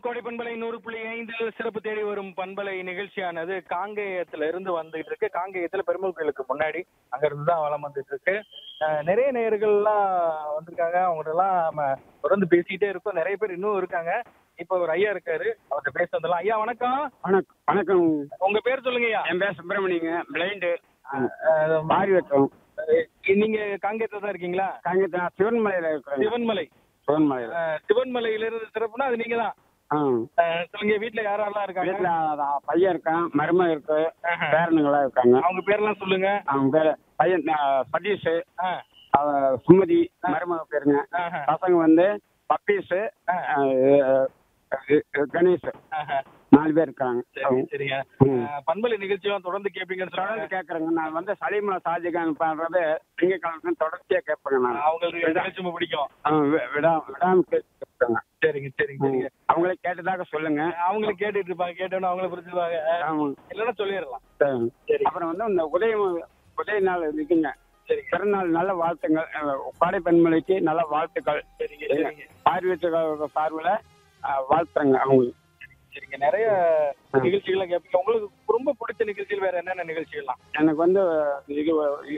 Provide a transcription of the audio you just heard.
கோடை பண்பலை நூறு புள்ளி ஐந்தில் சிறப்பு தேடி வரும் பண்பலை நிகழ்ச்சியானது காங்கேயத்துல இருந்து வந்துகிட்டு இருக்கு காங்கேயத்துல பெருமாள் கோயிலுக்கு முன்னாடி அங்க இருந்து தான் வளம் வந்துட்டு இருக்கு அஹ் நிறைய நேயர்கள்லாம் வந்திருக்காங்க அவங்கள்ட்ட எல்லாம் நம்ம தொடர்ந்து பேசிக்கிட்டே இருக்கோம் நிறைய பேர் இன்னும் இருக்காங்க இப்ப ஒரு ஐயா இருக்காரு அவர்கிட்ட பேச வந்துடலாம் ஐயா வணக்கம் வணக்கம் வணக்கம் உங்க பேர் சொல்லுங்க ஐயா என் பேர் சுப்பிரமணியங்க பிளைண்டு அஹ் மாறி வச்சோம் நீங்க காங்கேயத்துல தான் இருக்கீங்களா காங்கேயத்தில் நான் சிவன்மலையில் இருக்கிறேன் சிவன்மலை சிவன்மலையில் அஹ் சிவன்மலையில இருந்து சிறப்புனா அது நீங்க தான் ஆ சொல்லுங்க வீட்டுல யாரெல்லாம் இருக்காங்க வீட்டில் பையன் இருக்கான் மருமக இருக்கு ஆஹா. பேரனுங்களாம் இருக்காங்க அவங்க பேர்லாம் சொல்லுங்க அவங்க பேர் பையன் ஆ, சதீஷ் ஆ, அவ சுமதி மருமக பேருங்க ஆஹா. பசங்க வந்து பப்பீஸு ஆ. ஆ, இது, கணேஷ் ஆஹா. நாலு பேர் இருக்காங்க சரி சரிங்க ம். அஹ் பண்பலை நிகழ்ச்சியெல்லாம் தொடர்ந்து கேட்பீங்கன்னு தொடர்ந்து சொல்றாங்க கேட்குறேங்க நான் வந்து சலீமா ஷாஜகான் பாடுறது திங்கக்கிழமை தொடர்ச்சியாக கேட்பேங்க நான் அவங்களுக்கு நிகழ்ச்சி ரொம்ப பிடிக்கும் ஆ, வி- விடா விடாம கேட்குறேங்க சரிங்க சரிங்க சரிங்க அவங்களே கேட்டதாக சொல்லுங்க அவங்களும் கேட்டுட்டு இருப்பாங்க கேட்டோன்னு அவங்கள புரிஞ்சுப்பாங்க ஆமாங்க இல்லைன்னா சொல்லிடலாம் சரி. சரி அப்புறம் வந்து இந்த உதயம் உதய நாள் இருக்குங்க சரிங்க பிறநாள் நல்ல வாழ்த்துங்கள் அஹ், பாடை பெண்மணிக்கு நல்ல வாழ்த்துக்கள் சரிங்க சரிங்க பார்வையற்ற சார்பில் வாழ்த்துறேங்க அவங்களுக்கு சரிங்க நிறைய நிகழ்ச்சிகள்லாம் கேட்பீங்க உங்களுக்கு ரொம்ப பிடிச்ச நிகழ்ச்சிகள் வேற என்னென்ன நிகழ்ச்சிகள்லாம் எனக்கு வந்து இது